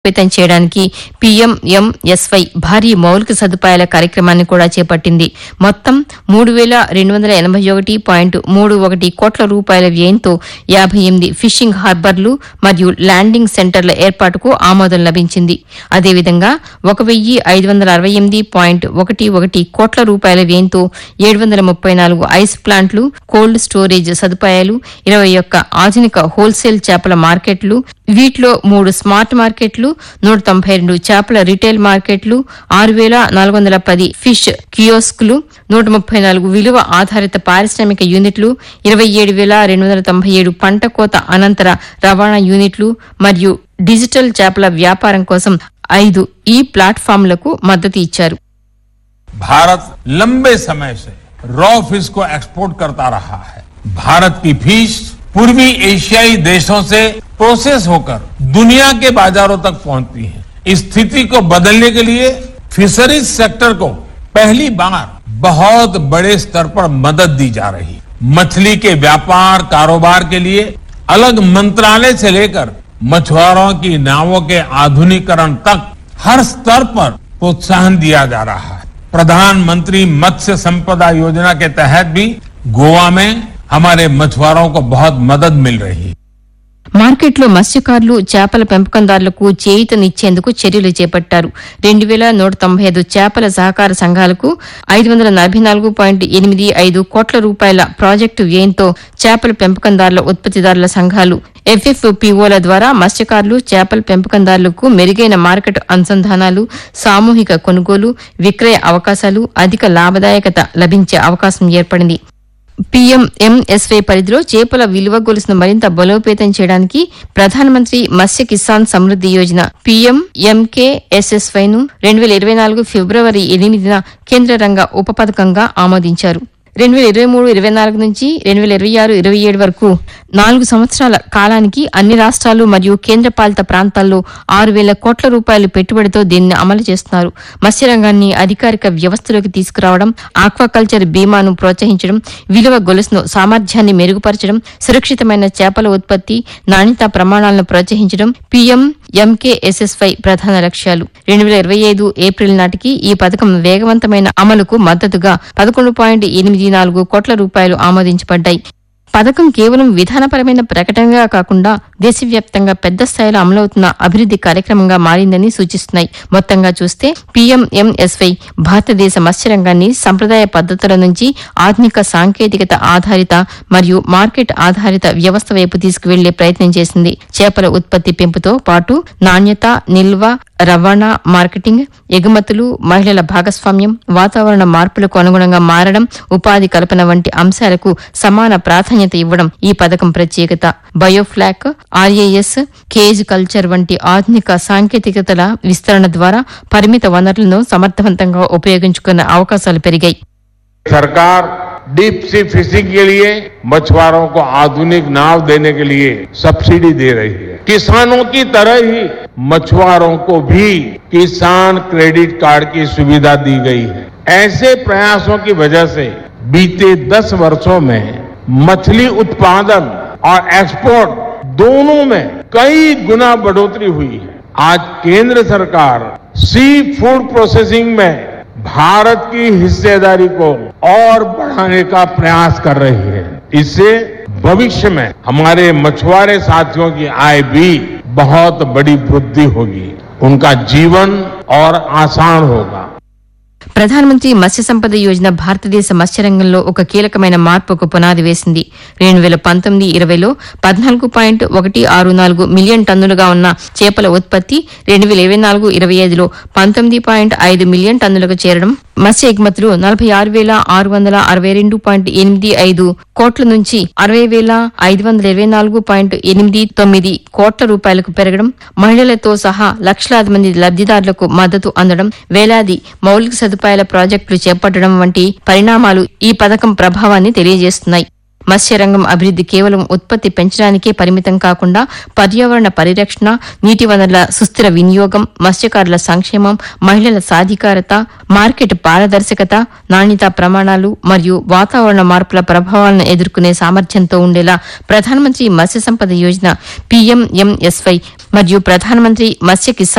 బలోపేతం చేయడానికి పీఎంఎంఎస్వై భారీ మౌలిక సదుపాయాల కార్యక్రమాన్ని కూడా చేపట్టింది మొత్తం మూడు వేల రెండు వందల ఎనభై ఒకటి పాయింట్ మూడు ఒకటి కోట్ల రూపాయల వ్యయంతో యాభై ఎనిమిది ఫిషింగ్ హార్బర్లు మరియు ల్యాండింగ్ సెంటర్ల ఏర్పాటుకు ఆమోదం లభించింది అదేవిధంగా ఒక వెయ్యి ఐదు వందల అరవై ఎనిమిది పాయింట్ ఒకటి ఒకటి కోట్ల రూపాయల వ్యయంతో ఏడు వందల ముప్పై నాలుగు ఐస్ ప్లాంట్లు కోల్డ్ స్టోరేజ్ సదుపాయాలు ఇరవై ఒక్క ఆధునిక హోల్సేల్ చేపల మార్కెట్లు వీటిలో మూడు స్మార్ట్ మార్కెట్లు నూట తొంభై రెండు చేపల రిటైల్ మార్కెట్లు ఆరు వేల నాలుగు వందల పది ఫిష్ కియోస్కులు నూట ముప్పై నాలుగు విలువ ఆధారిత పారిశ్రామిక యూనిట్లు ఇరవై ఏడు వేల రెండు వందల తొంభై ఏడు పంట కోత అనంతర రవాణా యూనిట్లు మరియు డిజిటల్ చేపల వ్యాపారం కోసం ఐదు ఈ ప్లాట్ఫామ్లకు మద్దతు ఇచ్చారు भारत लंबे समय से रॉ फिश को एक्सपोर्ट करता रहा है भारत की फिश पूर्वी एशियाई देशों से प्रोसेस होकर दुनिया के बाजारों तक पहुंचती है इस स्थिति को बदलने के लिए फिशरीज सेक्टर को पहली बार बहुत बड़े स्तर पर मदद दी जा रही है मछली के व्यापार कारोबार के लिए अलग मंत्रालय से लेकर मछुआरों की नावों के आधुनिकरण तक हर स्तर पर प्रोत्साहन दिया जा रहा है प्रधानमंत्री मत्स्य संपदा योजना के तहत भी गोवा में हमारे मछुआरों को बहुत मदद मिल रही है మార్కెట్లో మత్స్యకారులు చేపల పెంపకందారులకు చేయూతనిచ్చేందుకు చర్యలు చేపట్టారు రెండు వేల నూట తొంభై ఐదు చేపల సహకార సంఘాలకు ఐదు వందల నలభై నాలుగు పాయింట్ ఎనిమిది ఐదు కోట్ల రూపాయల ప్రాజెక్టు వ్యయంతో చేపల పెంపకందారుల ఉత్పత్తిదారుల సంఘాలు ఎఫ్ఎఫ్పిఓల ద్వారా మత్స్యకారులు చేపల పెంపకందారులకు మెరుగైన మార్కెట్ అనుసంధానాలు సామూహిక కొనుగోలు విక్రయ అవకాశాలు అధిక లాభదాయకత లభించే అవకాశం ఏర్పడింది పీఎంఎంఎస్వై పరిధిలో చేపల విలువ గొలుసును మరింత బలోపేతం చేయడానికి ప్రధానమంత్రి మత్స్య కిసాన్ సమృద్ది యోజన పీఎంఎంకేఎస్ఎస్వై ను రెండు వేల ఇరవై నాలుగు ఫిబ్రవరి ఎనిమిదిన కేంద్ర రంగ ఉప పథకంగా ఆమోదించారు రెండు వేల ఇరవై మూడు ఇరవై నాలుగు నుంచి రెండు వేల ఇరవై ఆరు ఇరవై ఏడు వరకు నాలుగు సంవత్సరాల కాలానికి అన్ని రాష్ట్రాలు మరియు కేంద్రపాలిత ప్రాంతాల్లో ఆరు వేల కోట్ల రూపాయల పెట్టుబడితో దీన్ని అమలు చేస్తున్నారు మత్స్యరంగాన్ని అధికారిక వ్యవస్థలోకి తీసుకురావడం ఆక్వాకల్చర్ బీమాను ప్రోత్సహించడం విలువ గొలుసును సామర్థ్యాన్ని మెరుగుపరచడం సురక్షితమైన చేపల ఉత్పత్తి నాణ్యతా ప్రమాణాలను ప్రోత్సహించడం పీఎం ఎంకేఎస్ఎస్వై ప్రధాన లక్ష్యాలు రెండు వేల ఇరవై ఐదు ఏప్రిల్ నాటికి ఈ పథకం వేగవంతమైన అమలుకు మద్దతుగా పదకొండు పాయింట్ ఎనిమిది నాలుగు కోట్ల రూపాయలు ఆమోదించబడ్డాయి పథకం కేవలం విధానపరమైన ప్రకటనగా కాకుండా దేశవ్యాప్తంగా పెద్ద స్థాయిలో అమలవుతున్న అభివృద్ది కార్యక్రమంగా మారిందని సూచిస్తున్నాయి మొత్తంగా చూస్తే పీఎంఎంఎస్వై భారతదేశ మత్స్యరంగాన్ని సంప్రదాయ పద్ధతుల నుంచి ఆధునిక సాంకేతికత ఆధారిత మరియు మార్కెట్ ఆధారిత వ్యవస్థ వైపు తీసుకువెళ్లే ప్రయత్నం చేసింది చేపల ఉత్పత్తి పెంపుతో పాటు నాణ్యత నిల్వ రవాణా మార్కెటింగ్ ఎగుమతులు మహిళల భాగస్వామ్యం వాతావరణ మార్పులకు అనుగుణంగా మారడం ఉపాధి కల్పన వంటి అంశాలకు సమాన ప్రాధాన్యత ఇవ్వడం ఈ పథకం ప్రత్యేకత బయోఫ్లాక్ ఆర్ఏఎస్ కేజ్ కల్చర్ వంటి ఆధునిక సాంకేతికతల విస్తరణ ద్వారా పరిమిత వనరులను సమర్థవంతంగా ఉపయోగించుకునే అవకాశాలు పెరిగాయి सरकार डीप सी फिशिंग के लिए मछुआरों को आधुनिक नाव देने के लिए सब्सिडी दे रही है किसानों की तरह ही मछुआरों को भी किसान क्रेडिट कार्ड की सुविधा दी गई है ऐसे प्रयासों की वजह से बीते दस वर्षों में मछली उत्पादन और एक्सपोर्ट दोनों में कई गुना बढ़ोतरी हुई है आज केंद्र सरकार सी फूड प्रोसेसिंग में भारत की हिस्सेदारी को और बढ़ाने का प्रयास कर रही है इससे भविष्य में हमारे मछुआरे साथियों की आय भी बहुत बड़ी वृद्धि होगी उनका जीवन और आसान होगा ప్రధానమంత్రి మత్స్య సంపద యోజన భారతదేశ మత్స్యరంగంలో ఒక కీలకమైన మార్పుకు పునాది వేసింది రెండు వేల పంతొమ్మిది ఇరవైలో పద్నాలుగు పాయింట్ ఒకటి ఆరు నాలుగు మిలియన్ టన్నులుగా ఉన్న చేపల ఉత్పత్తి రెండు వేల ఇరవై నాలుగు ఇరవై ఐదులో పంతొమ్మిది పాయింట్ ఐదు మిలియన్ టన్నులకు చేరడం మత్స్య ఎగుమతులు నలభై ఆరు వేల ఆరు వందల అరవై రెండు పాయింట్ ఎనిమిది ఐదు కోట్ల నుంచి అరవై వేల ఐదు వందల ఇరవై నాలుగు పాయింట్ ఎనిమిది తొమ్మిది కోట్ల రూపాయలకు పెరగడం మహిళలతో సహా లక్షలాది మంది లబ్దిదారులకు మద్దతు అందడం వేలాది మౌలిక సదుపాయాల ప్రాజెక్టులు చేపట్టడం వంటి పరిణామాలు ఈ పథకం ప్రభావాన్ని తెలియజేస్తున్నాయి మత్స్యరంగం అభివృద్ది కేవలం ఉత్పత్తి పెంచడానికే పరిమితం కాకుండా పర్యావరణ పరిరక్షణ నీటి వనరుల సుస్థిర వినియోగం మత్స్యకారుల సంక్షేమం మహిళల సాధికారత మార్కెట్ పారదర్శకత నాణ్యతా ప్రమాణాలు మరియు వాతావరణ మార్పుల ప్రభావాలను ఎదుర్కొనే సామర్థ్యంతో ఉండేలా ప్రధానమంత్రి మత్స్య సంపద యోజన పీఎంఎంఎస్వై మరియు ప్రధానమంత్రి మత్స్య కిసాన్